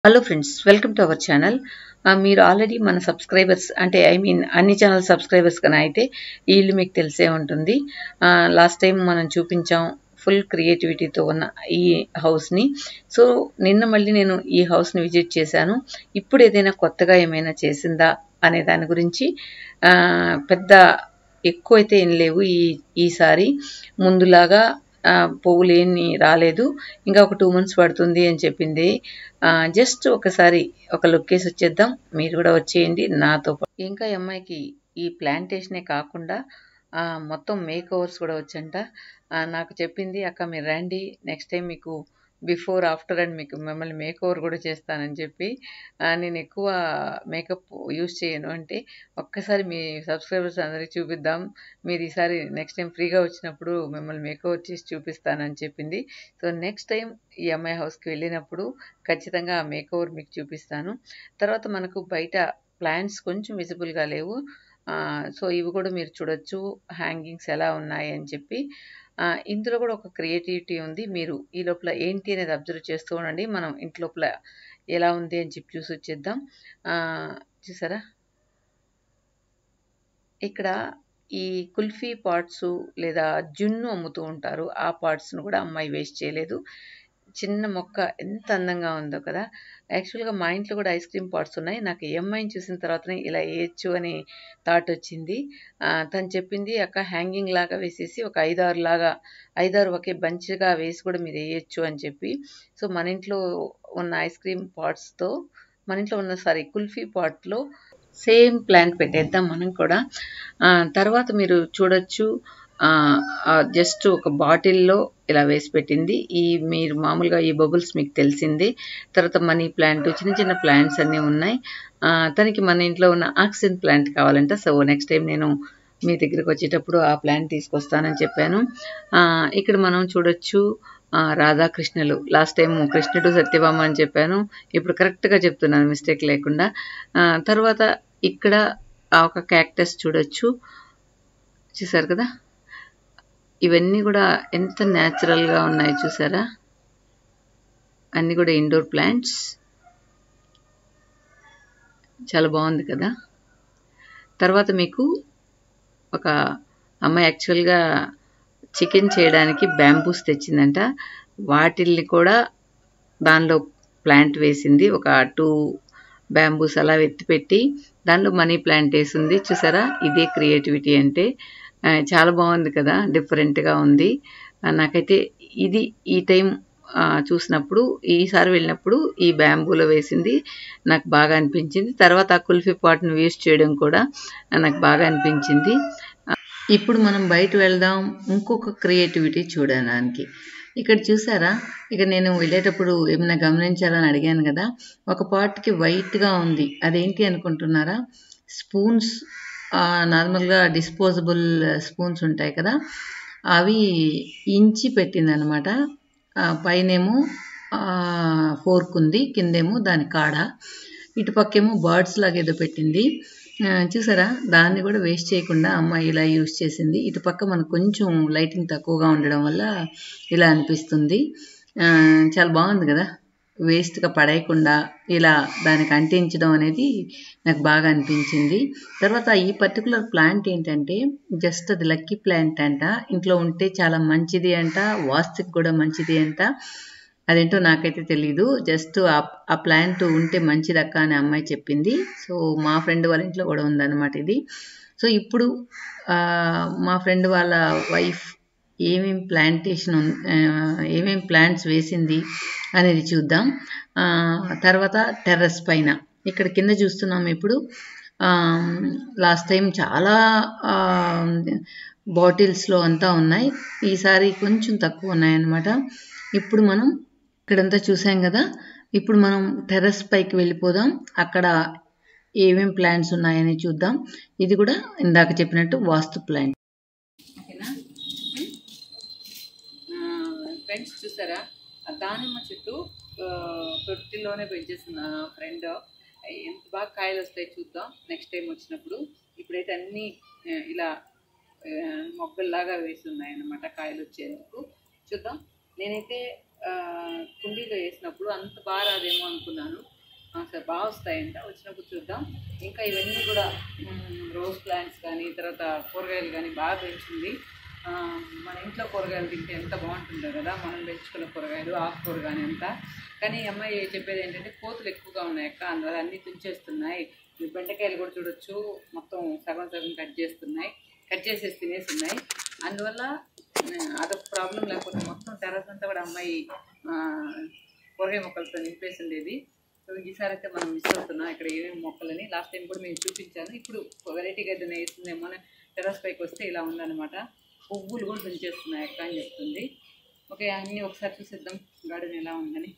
hello friends welcome to our channel మీరు already మన subscribers అంటే ఐ మీన్ అన్ని ఛానల్ సబ్స్క్రైబర్స్ కన్నా అయితే ఈ ఇల్లు మీకు తెలిసే ఉంటుంది లాస్ట్ టైం మనం చూపించాం ఫుల్ క్రియేటివిటీతో ఉన్న ఈ హౌస్ని సో నిన్న మళ్ళీ నేను ఈ హౌస్ని విజిట్ చేశాను ఇప్పుడు ఏదైనా కొత్తగా ఏమైనా చేసిందా అనే దాని గురించి ఆ, పెద్ద ఎక్కువ అయితే ఏం లేవు ఈ ఈసారి ముందులాగా ఆ, పువ్వులు ఏమి రాలేదు ఇంకా ఒక టూ మంత్స్ పడుతుంది అని చెప్పింది జస్ట్ ఒకసారి ఒక లుక్ వేసి వచ్చేద్దాం మీరు కూడా వచ్చేయండి నాతో పాటు ఇంకా ఈ అమ్మాయికి ఈ ప్లాంటేషనే కాకుండా ఆ, మొత్తం మేక్ ఓవర్స్ కూడా వచ్చంట ఆ, నాకు చెప్పింది అక్క మీరు రండి నెక్స్ట్ టైం మీకు బిఫోర్ ఆఫ్టర్ అండ్ మీకు మిమ్మల్ని మేక్ ఓవర్ కూడా చేస్తానని చెప్పి ఆ, నేను ఎక్కువ మేకప్ యూస్ చేయను అంటే ఒక్కసారి మీ సబ్స్క్రైబర్స్ అందరికి చూపిద్దాం మీరు ఈసారి నెక్స్ట్ టైం ఫ్రీగా వచ్చినప్పుడు మిమ్మల్ని మేక్ ఓవర్ చేసి చూపిస్తానని చెప్పింది సో నెక్స్ట్ టైం ఈ అమ్మాయి హౌస్కి వెళ్ళినప్పుడు ఖచ్చితంగా ఆ మేక్ ఓవర్ మీకు చూపిస్తాను తర్వాత మనకు బయట ప్లాంట్స్ కొంచెం విజిబుల్గా లేవు ఆ, సో ఇవి కూడా మీరు చూడొచ్చు హ్యాంగింగ్స్ ఎలా ఉన్నాయి అని చెప్పి ఆ, ఇందులో కూడా ఒక క్రియేటివిటీ ఉంది మీరు ఈ లోపల ఏంటి అనేది అబ్జర్వ్ చేస్తూ ఉండండి మనం ఇంటి లోపల ఎలా ఉంది అని చెప్పి చూసి వచ్చేద్దాం ఆ, చూసారా ఇక్కడ ఈ కుల్ఫీ పార్ట్స్ లేదా జున్ను అమ్ముతూ ఉంటారు ఆ పార్ట్స్ను కూడా అమ్మాయి వేస్ట్ చేయలేదు చిన్న మొక్క ఎంత అందంగా ఉందో కదా యాక్చువల్గా మా ఇంట్లో కూడా ఐస్ క్రీమ్ పాట్స్ ఉన్నాయి నాకు ఈ అమ్మాయిని చూసిన తర్వాతనే ఇలా వేయచ్చు అని థాట్ వచ్చింది ఆ, తను చెప్పింది అక్క హ్యాంగింగ్ లాగా వేసేసి ఒక ఐదారు లాగా ఐదారు ఒకే బంచ్గా వేసి కూడా మీరు వేయచ్చు అని చెప్పి సో మన ఇంట్లో ఉన్న ఐస్ క్రీమ్ పాట్స్తో మన ఇంట్లో ఉన్న సారీ కుల్ఫీ పాట్లో సేమ్ ప్లాంట్ పెట్టేద్దాం మనం కూడా ఆ, తర్వాత మీరు చూడొచ్చు జస్ట్ ఒక బాటిల్లో ఇలా వేసి పెట్టింది ఈ మీరు మామూలుగా ఈ బబుల్స్ మీకు తెలిసింది తర్వాత మనీ ప్లాంట్ చిన్న చిన్న ప్లాంట్స్ అన్నీ ఉన్నాయి ఆ, తనకి మన ఇంట్లో ఉన్న ఆక్సిజన్ ప్లాంట్ కావాలంట సో నెక్స్ట్ టైం నేను మీ దగ్గరికి వచ్చేటప్పుడు ఆ ప్లాంట్ తీసుకొస్తానని చెప్పాను ఆ, ఇక్కడ మనం చూడొచ్చు ఆ, రాధాకృష్ణులు లాస్ట్ టైం కృష్ణుడు సత్యభామ అని చెప్పాను ఇప్పుడు కరెక్ట్గా చెప్తున్నాను మిస్టేక్ లేకుండా ఆ, తర్వాత ఇక్కడ ఆ ఒక క్యాక్టస్ చూడొచ్చు చూసారు కదా ఇవన్నీ కూడా ఎంత న్యాచురల్గా ఉన్నాయి చూసారా అన్నీ కూడా ఇండోర్ ప్లాంట్స్ చాలా బాగుంది కదా తర్వాత మీకు ఒక అమ్మాయి యాక్చువల్గా చికెన్ చేయడానికి బ్యాంబూస్ తెచ్చిందంట వాటిల్ని కూడా దానిలో ప్లాంట్ వేసింది ఒక టూ బ్యాంబూస్ అలా ఎత్తిపెట్టి దానిలో మనీ ప్లాంట్ వేసింది చూసారా ఇదే క్రియేటివిటీ అంటే ఆ, చాలా బాగుంది కదా డిఫరెంట్గా ఉంది ఆ, నాకైతే ఇది ఈ టైం ఆ, చూసినప్పుడు ఈసారి వెళ్ళినప్పుడు ఈ బ్యాంబూలో వేసింది నాకు బాగా అనిపించింది తర్వాత ఆ కుల్ఫీ పాట్ను వేస్ట్ చేయడం కూడా ఆ, నాకు బాగా అనిపించింది ఆ, ఇప్పుడు మనం బయట వెళ్దాం ఇంకొక క్రియేటివిటీ చూడడానికి ఇక్కడ చూసారా ఇక నేను వెళ్ళేటప్పుడు ఏమైనా గమనించాలని అడిగాను కదా ఒక పార్ట్కి వైట్గా ఉంది అదేంటి అనుకుంటున్నారా స్పూన్స్ నార్మల్గా డిస్పోజబుల్ స్పూన్స్ ఉంటాయి కదా అవి ఇంచి పెట్టిందనమాట పైనేమో ఫోర్క్ ఉంది కిందేమో దాని కాడ ఇటుపక్కేమో బర్డ్స్ లాగా ఏదో పెట్టింది ఆ, చూసారా దాన్ని కూడా వేస్ట్ చేయకుండా అమ్మాయి ఇలా యూస్ చేసింది ఇటుపక్క మనకు కొంచెం లైటింగ్ తక్కువగా ఉండడం వల్ల ఇలా అనిపిస్తుంది ఆ, చాలా బాగుంది కదా వేస్ట్గా పడేయకుండా ఇలా దానికి అంటించడం అనేది నాకు బాగా అనిపించింది తర్వాత ఈ పర్టికులర్ ప్లాంట్ ఏంటంటే జస్ట్ అది లక్కీ ప్లాంట్ అంట ఇంట్లో ఉంటే చాలా మంచిది అంట వాస్తుకి కూడా మంచిది అంట అదేంటో నాకైతే తెలీదు జస్ట్ ఆ ఆ ప్లాంట్ ఉంటే మంచిదక్క అని అమ్మాయి చెప్పింది సో మా ఫ్రెండ్ వాళ్ళ ఇంట్లో కూడా ఉందన్నమాట ఇది సో ఇప్పుడు ఆ, మా ఫ్రెండ్ వాళ్ళ వైఫ్ ఏమేం ప్లాంటేషన్ ఏమేం ప్లాంట్స్ వేసింది అనేది చూద్దాం ఆ, తర్వాత టెర్రస్ పైన ఇక్కడ కింద చూస్తున్నాం ఇప్పుడు లాస్ట్ టైం చాలా బాటిల్స్లో అంతా ఉన్నాయి ఈసారి కొంచెం తక్కువ ఉన్నాయన్నమాట ఇప్పుడు మనం ఇక్కడంతా చూసాం కదా ఇప్పుడు మనం టెర్రస్ పైకి వెళ్ళిపోదాం అక్కడ ఏమేం ప్లాంట్స్ ఉన్నాయని చూద్దాం ఇది కూడా ఇందాక చెప్పినట్టు వాస్తు ప్లాంట్ ఓకేనా ఫ్రెండ్స్ చూసారా ఆ దానిమ్మ చెట్టు ఆ, తొట్టిలోనే పెంచేసిన ఫ్రెండ్ ఎంత బాగా కాయలు వస్తాయి చూద్దాం నెక్స్ట్ టైం వచ్చినప్పుడు ఇప్పుడైతే అన్నీ ఆ, ఇలా ఆ, మొగ్గల్లాగా వేసి ఉన్నాయి అన్నమాట కాయలు వచ్చేందుకు చూద్దాం నేనైతే ఆ, కుండీలో వేసినప్పుడు అంత బాగా రాదేమో అనుకున్నాను బాగా వస్తాయంట వచ్చినప్పుడు చూద్దాం ఇంకా ఇవన్నీ కూడా మ్, రోజ్ ప్లాంట్స్ కానీ తర్వాత కూరగాయలు కానీ బాగా పెంచింది ఆ, మన ఇంట్లో కూరగాయలు తింటే ఎంత బాగుంటుందో కదా మనం పెంచుకున్న కూరగాయలు ఆకుకూర కానీ అంతా కానీ ఈ అమ్మాయి చెప్పేది ఏంటంటే కోతులు ఎక్కువగా ఉన్నాయి అక్క అందువల్ల అన్నీ తుంచేస్తున్నాయి ఈ బెండకాయలు కూడా చూడొచ్చు మొత్తం సగం సగం కట్ చేస్తున్నాయి కట్ చేసేసి తినేస్తున్నాయి అందువల్ల ఆ, అదొక ప్రాబ్లం లేకపోతే మొత్తం టెర్రస్ అంతా కూడా అమ్మాయి ఆ, కూరగాయ మొక్కలతో నింపేసి ఉండేది సో ఈసారి అయితే మనం మిస్ అవుతున్నాం ఇక్కడ ఏమేమి మొక్కలని లాస్ట్ టైం కూడా మేము చూపించాను ఇప్పుడు వెరైటీగా ఏదైనా వేస్తుందేమో అని టెర్రస్ పైకి వస్తే ఇలా ఉందన్నమాట పువ్వులు కూడా తుంచేస్తున్నాయి అక్క అని చెప్తుంది ఓకే అన్నీ ఒకసారి చూసేద్దాం గార్డెన్ ఎలా ఉందని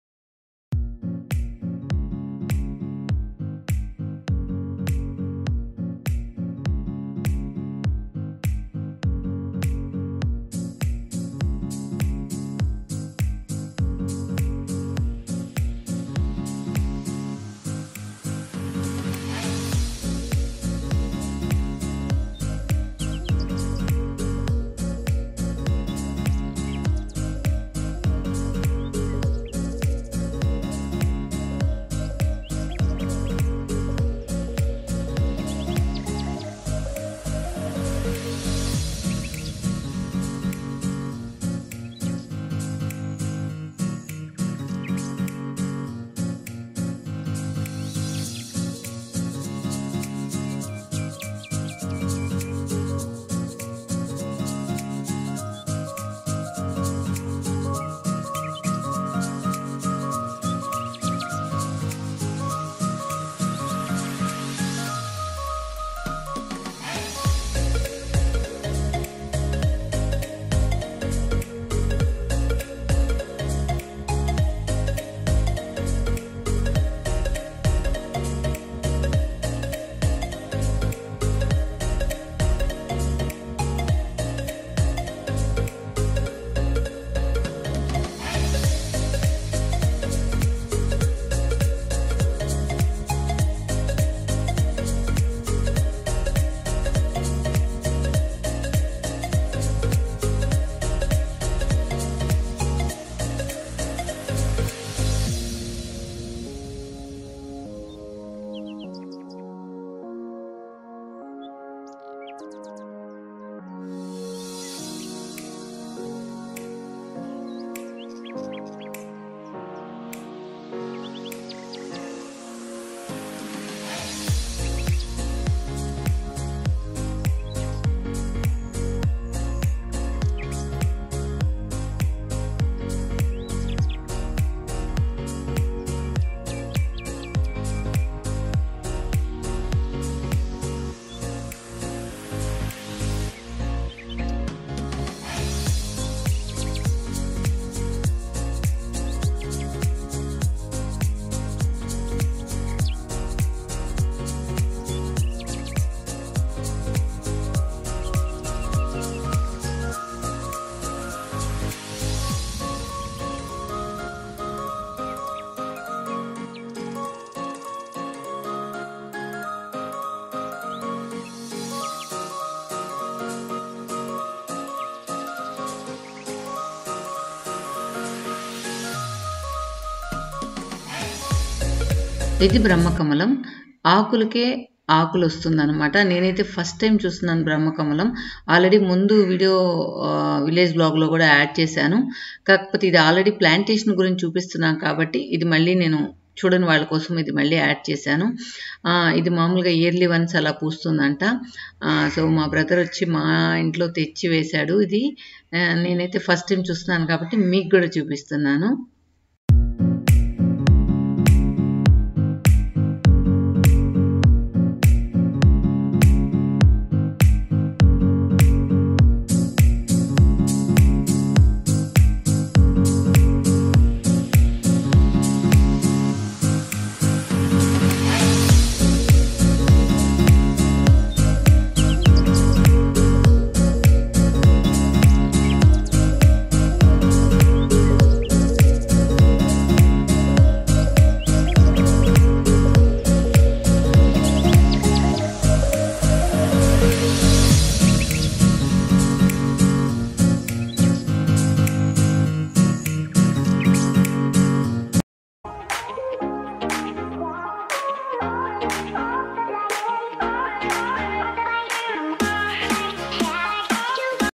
ఇది బ్రహ్మకమలం ఆకులకే ఆకులు వస్తుందన్నమాట నేనైతే ఫస్ట్ టైం చూస్తున్నాను బ్రహ్మకమలం ఆల్రెడీ ముందు వీడియో విలేజ్ బ్లాగ్లో కూడా యాడ్ చేశాను కాకపోతే ఇది ఆల్రెడీ ప్లాంటేషన్ గురించి చూపిస్తున్నాను కాబట్టి ఇది మళ్ళీ నేను చూడని వాళ్ళ కోసం ఇది మళ్ళీ యాడ్ చేశాను ఆ, ఇది మామూలుగా ఇయర్లీ వన్స్ అలా పూస్తుందంట ఆ, సో మా బ్రదర్ వచ్చి మా ఇంట్లో తెచ్చి వేశాడు ఇది ఆ, నేనైతే ఫస్ట్ టైం చూస్తున్నాను కాబట్టి మీకు కూడా చూపిస్తున్నాను